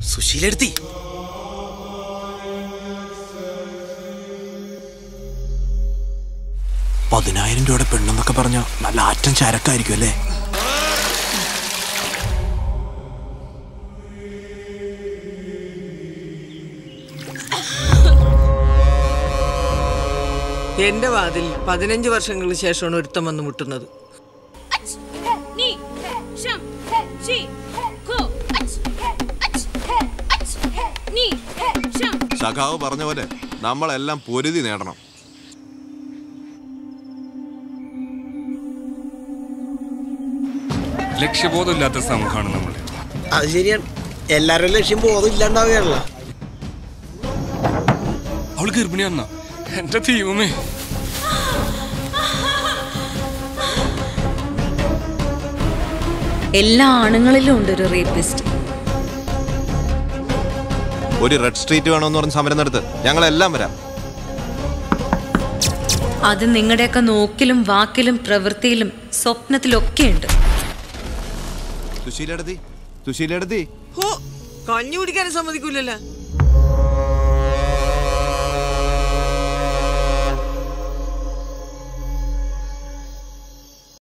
സുശീലെടുത്തി പതിനായിരം രൂപയുടെ പെണ്ണെന്നൊക്കെ പറഞ്ഞ നല്ല ആറ്റം ചരക്കായിരിക്കും അല്ലേ എന്റെ വാതിൽ പതിനഞ്ച് വർഷങ്ങൾക്ക് ശേഷമാണ് ഒരുത്തം വന്ന് മുട്ടുന്നത് ni sham shi ko ach ach ach ni sham സഖാവ് പറഞ്ഞ പോലെ നമ്മളെല്ലാം പൊരുതി നേടണം ലക്ഷ്യബോധമില്ലാത്ത സമൂഹമാണ് നമ്മൾ അത് ശരിയാണ് എല്ലാവരുടെ ലക്ഷ്യം ബോധം ഇല്ലാണ്ടാവുകയാണല്ലോ അവൾ ഗർഭിണിയാന്ന എന്റെ ദൈവമേ എല്ലാ ആണുങ്ങളിലും ഉണ്ട് ഒരു റേപ്പിസ്റ്റ് ഒരു റെഡ് സ്ട്രീറ്റ് വേണമെന്ന് പറഞ്ഞ് സമരം നടത്ത് ഞങ്ങളെല്ലാം വരാം അത് നിങ്ങളുടെയൊക്കെ നോക്കിലും വാക്കിലും പ്രവൃത്തിയിലും സ്വപ്നത്തിലൊക്കെ ഉണ്ട് സുശീലെടുത്തി സുശീലെടുത്തി ഹോ കഞ്ഞി കുടിക്കാനും സമ്മതിക്കൂലല്ലോ